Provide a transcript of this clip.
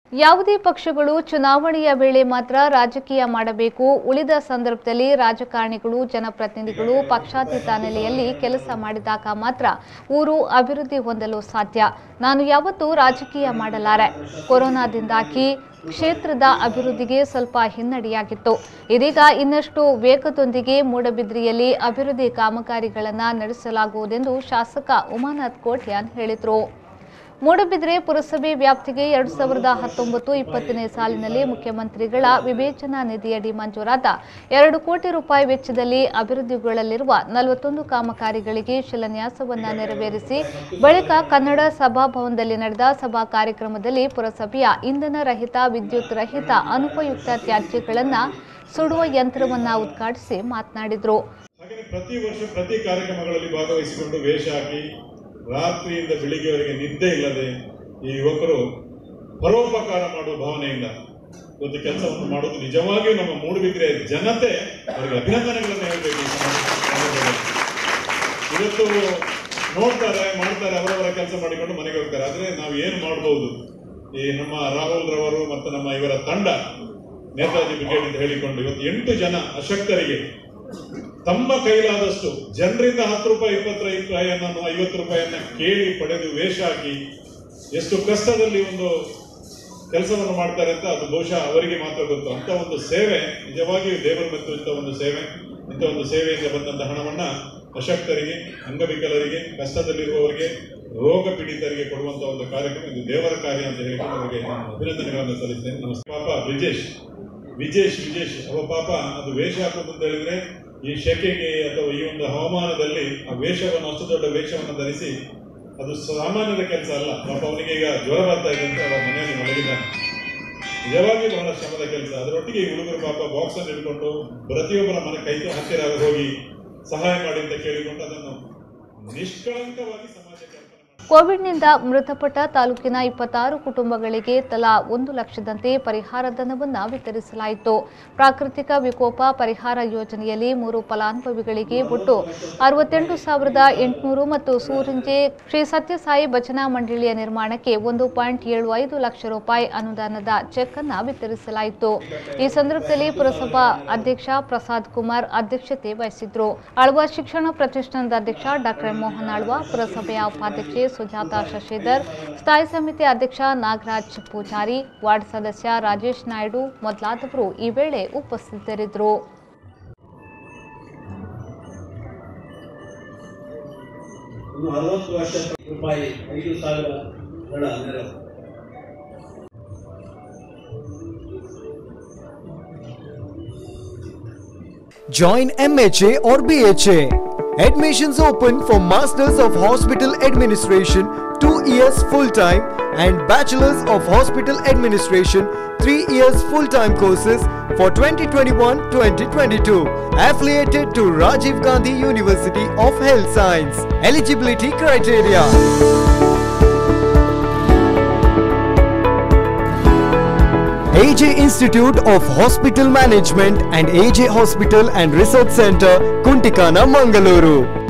ಯಾವುದೇ ಪಕ್ಷಗಳು ಚುನಾವಣೆಯ ವೇಳೆ ಮಾತ್ರ ರಾಜಕೀಯ ಮಾಡಬೇಕು ಉಳಿದ ಸಂದರ್ಭದಲ್ಲಿ ರಾಜಕಾರಣಿಗಳು ಜನಪ್ರತಿನಿಧಿಗಳು ಪಕ್ಷಾತೀತ ನೆಲೆಯಲ್ಲಿ ಕೆಲಸ ಮಾಡಿದಾಗ ಮಾತ್ರ ಊರು ಅಭಿವೃದ್ಧಿ ಹೊಂದಲು ಸಾಧ್ಯ ನಾನು ಯಾವತ್ತೂ ರಾಜಕೀಯ ಮಾಡಲಾರೆ ಕೊರೋನಾದಿಂದಾಗಿ ಕ್ಷೇತ್ರದ ಅಭಿವೃದ್ಧಿಗೆ ಸ್ವಲ್ಪ ಹಿನ್ನಡೆಯಾಗಿತ್ತು ಇದೀಗ ಇನ್ನಷ್ಟು ವೇಗದೊಂದಿಗೆ ಮೂಡಬಿದ್ರಿಯಲ್ಲಿ ಅಭಿವೃದ್ಧಿ ಕಾಮಗಾರಿಗಳನ್ನು ನಡೆಸಲಾಗುವುದೆಂದು ಶಾಸಕ ಉಮಾನಾಥ್ ಕೋಟ್ಯಾನ್ ಹೇಳಿದರು ಮೂಡಬಿದ್ರೆ ಪುರಸಭೆ ವ್ಯಾಪ್ತಿಗೆ ಎರಡು ಸಾವಿರದ ಹತ್ತೊಂಬತ್ತು ಇಪ್ಪತ್ತನೇ ಸಾಲಿನಲ್ಲಿ ಮುಖ್ಯಮಂತ್ರಿಗಳ ವಿವೇಚನಾ ನಿಧಿಯಡಿ ಮಂಜೂರಾದ ಎರಡು ಕೋಟಿ ರೂಪಾಯಿ ವೆಚ್ಚದಲ್ಲಿ ಅಭಿವೃದ್ಧಿಗೊಳ್ಳಲಿರುವ ನಲವತ್ತೊಂದು ಕಾಮಗಾರಿಗಳಿಗೆ ಶಿಲಾನ್ಯಾಸವನ್ನ ನೆರವೇರಿಸಿ ಬಳಿಕ ಕನ್ನಡ ಸಭಾಭವನದಲ್ಲಿ ನಡೆದ ಸಭಾ ಕಾರ್ಯಕ್ರಮದಲ್ಲಿ ಪುರಸಭೆಯ ಇಂಧನ ರಹಿತ ವಿದ್ಯುತ್ ರಹಿತ ಅನುಪಯುಕ್ತ ತ್ಯಾಜ್ಯಗಳನ್ನು ಸುಡುವ ಯಂತ್ರವನ್ನ ಉದ್ಘಾಟಿಸಿ ಮಾತನಾಡಿದರು ಹಾಗೆ ಪ್ರತಿ ವರ್ಷ ಪ್ರತಿ ಕಾರ್ಯಕ್ರಮಗಳಲ್ಲಿ ಭಾಗವಹಿಸಿಕೊಂಡು ವೇಷ ಹಾಕಿ ರಾತ್ರಿಯಿಂದ ಬೆಳಿಗ್ಗೆವರೆಗೆ ನಿದ್ದೆ ಇಲ್ಲದೆ ಈ ಯುವಕರು ಪರೋಪಕಾರ ಮಾಡುವ ಭಾವನೆಯಿಂದ ಒಂದು ಕೆಲಸವನ್ನು ಮಾಡುವುದು ನಿಜವಾಗಿಯೂ ನಮ್ಮ ಮೂಡುಬಿದ್ರೆ ಜನತೆ ಅವರಿಗೆ ಅಭಿನಂದನೆಗಳನ್ನು ಹೇಳಬೇಕು ಈ ಸಂದರ್ಭದಲ್ಲಿ. ಇವತ್ತು ನೋಡ್ತಾರೆ ಮಾಡ್ತಾರೆ ಅವರವರ ಕೆಲಸ ಮಾಡಿಕೊಂಡು ಮನೆಗೆ ಹೋಗ್ತಾರೆ ಆದ್ರೆ ನಾವು ಏನು ಮಾಡಬಹುದು ಈ ನಮ್ಮ ರಾಹುಲ್ ರವರು ಮತ್ತು ನಮ್ಮ ಇವರ ತಂಡ ನೇತಾಜಿ ಬ್ರಿಗೇಡ್ ಅಂತ ಹೇಳಿಕೊಂಡು ಇವತ್ತು ಎಂಟು ಜನ ಅಶಕ್ತರಿಗೆ ತಮ್ಮ ಕೈಲಾದಷ್ಟು ಜನರಿಂದ ಹತ್ತು ರೂಪಾಯಿ ಇಪ್ಪತ್ತು ರೂಪಾಯಿಯನ್ನು ಐವತ್ತು ರೂಪಾಯಿಯನ್ನ ಕೇಳಿ ಪಡೆದು ವೇಷ ಹಾಕಿ ಎಷ್ಟು ಕಷ್ಟದಲ್ಲಿ ಒಂದು ಕೆಲಸವನ್ನು ಮಾಡ್ತಾರೆ ಅಂತ ಅದು ಬಹುಶಃ ಅವರಿಗೆ ಮಾತ್ರ ಗೊತ್ತು ಅಂತ ಒಂದು ಸೇವೆ ನಿಜವಾಗಿಯೂ ದೇವರು ಮತ್ತು ಇಂಥ ಒಂದು ಸೇವೆ ಇಂಥ ಒಂದು ಸೇವೆಯಿಂದ ಬಂದಂತ ಹಣವನ್ನ ಅಶಕ್ತರಿಗೆ ಅಂಗವಿಕಲರಿಗೆ ಕಷ್ಟದಲ್ಲಿರುವವರಿಗೆ ರೋಗ ಪೀಡಿತರಿಗೆ ಕೊಡುವಂತ ಒಂದು ಕಾರ್ಯಕ್ರಮ ಇದು ದೇವರ ಕಾರ್ಯ ಅಂತ ಹೇಳಿಕೊಂಡು ಅವರಿಗೆ ನಾನು ಅಭಿನಂದನೆಗಳನ್ನು ಸಲ್ಲಿಸ್ತೇನೆ ನಮಸ್ಕಾರ ಪಾಪ ಬ್ರಿಜೇಶ್ ವಿಜೇಶ್ ವಿಜೇಶ್ ಅವ ಪಾಪ ಅದು ವೇಷ ಹಾಕೋದು ಅಂತ ಹೇಳಿದ್ರೆ ಈ ಶೆಕೆಗೆ ಅಥವಾ ಈ ಒಂದು ಹವಾಮಾನದಲ್ಲಿ ಆ ವೇಷವನ್ನು ಅಷ್ಟು ದೊಡ್ಡ ವೇಷವನ್ನು ಧರಿಸಿ ಅದು ಸಾಮಾನ್ಯದ ಕೆಲಸ ಅಲ್ಲ ಪಾಪ ಅವನಿಗೆ ಈಗ ಜ್ವರ ಬರ್ತಾ ಇದೆ ಅಂತ ಅವರ ಮನೆಯಲ್ಲಿ ಮಲಗಿದ್ದಾನೆ ನಿಜವಾಗಿ ಬಹಳ ಶ್ರಮದ ಕೆಲಸ ಅದರೊಟ್ಟಿಗೆ ಈ ಹುಡುಗರು ಪಾಪ ಬಾಕ್ಸ್ ಅನ್ನು ಹಿಡ್ಕೊಂಡು ಪ್ರತಿಯೊಬ್ಬರ ಮನೆ ಕೈ ಹತ್ತಿರ ಹೋಗಿ ಸಹಾಯ ಮಾಡಿ ಅಂತ ಕೇಳಿಕೊಂಡು ಅದನ್ನು ನಿಷ್ಕಳಂಕವಾಗಿ ಸಮಾಜಕ್ಕೆ ಅರ್ಪಣೆ ಮಾಡಿ ಕೋವಿಡ್ನಿಂದ ಮೃತಪಟ್ಟ ತಾಲೂಕಿನ ಇಪ್ಪತ್ತಾರು ಕುಟುಂಬಗಳಿಗೆ ತಲಾ ಒಂದು ಲಕ್ಷದಂತೆ ಪರಿಹಾರ ಧನವನ್ನು ವಿತರಿಸಲಾಯಿತು ಪ್ರಾಕೃತಿಕ ವಿಕೋಪ ಪರಿಹಾರ ಯೋಜನೆಯಲ್ಲಿ ಮೂರು ಫಲಾನುಭವಿಗಳಿಗೆ ಒಟ್ಟು ಅರವತ್ತೆಂಟು ಸಾವಿರದ ಎಂಟುನೂರು ಮತ್ತು ಸೂರಿಂಜೆ ಶ್ರೀ ಸತ್ಯಸಾಯಿ ಭಜನಾ ಮಂಡಳಿಯ ನಿರ್ಮಾಣಕ್ಕೆ ಒಂದು ಪಾಯಿಂಟ್ ಏಳು ಐದು ಲಕ್ಷ ರೂಪಾಯಿ ಅನುದಾನದ ಚೆಕ್ ಅನ್ನು ವಿತರಿಸಲಾಯಿತು ಈ ಸಂದರ್ಭದಲ್ಲಿ ಪುರಸಭಾ ಅಧ್ಯಕ್ಷ ಪ್ರಸಾದ್ ಕುಮಾರ್ ಅಧ್ಯಕ್ಷತೆ ವಹಿಸಿದ್ರು ಆಳ್ವ ಶಿಕ್ಷಣ ಪ್ರತಿಷ್ಠಾನದ ಅಧ್ಯಕ್ಷ ಡಾಕ್ಟರ್ ಮೋಹನ್ ಆಳ್ವ ಪುರಸಭೆಯ ಉಪಾಧ್ಯಕ್ಷೆ ಸುಜಾತಾ ಶಶಿಧರ್ ಸ್ಥಾಯಿ ಸಮಿತಿ ಅಧ್ಯಕ್ಷ ನಾಗರಾಜ್ ಪೂಜಾರಿ ವಾರ್ಡ್ ಸದಸ್ಯ ರಾಜೇಶ್ ನಾಯ್ಡು ಮೊದಲಾದವರು ಈ ವೇಳೆ ಉಪಸ್ಥಿತರಿದ್ದರು ಇನ್ನು ಅರವತ್ತು ವರ್ಷ ರೂಪಾಯಿ ಐದು ಸಾವಿರಗಳ ನೆರವು Join MHA or BHA. Admissions open for Masters of Hospital Administration 2 years full time and Bachelors of Hospital Administration 3 years full time courses for 2021 2022. Affiliated to Rajiv Gandhi University of Health Science. Eligibility criteria. AJ Institute of Hospital Management and AJ Hospital and Research Center, Kuntikana, Mangaluru.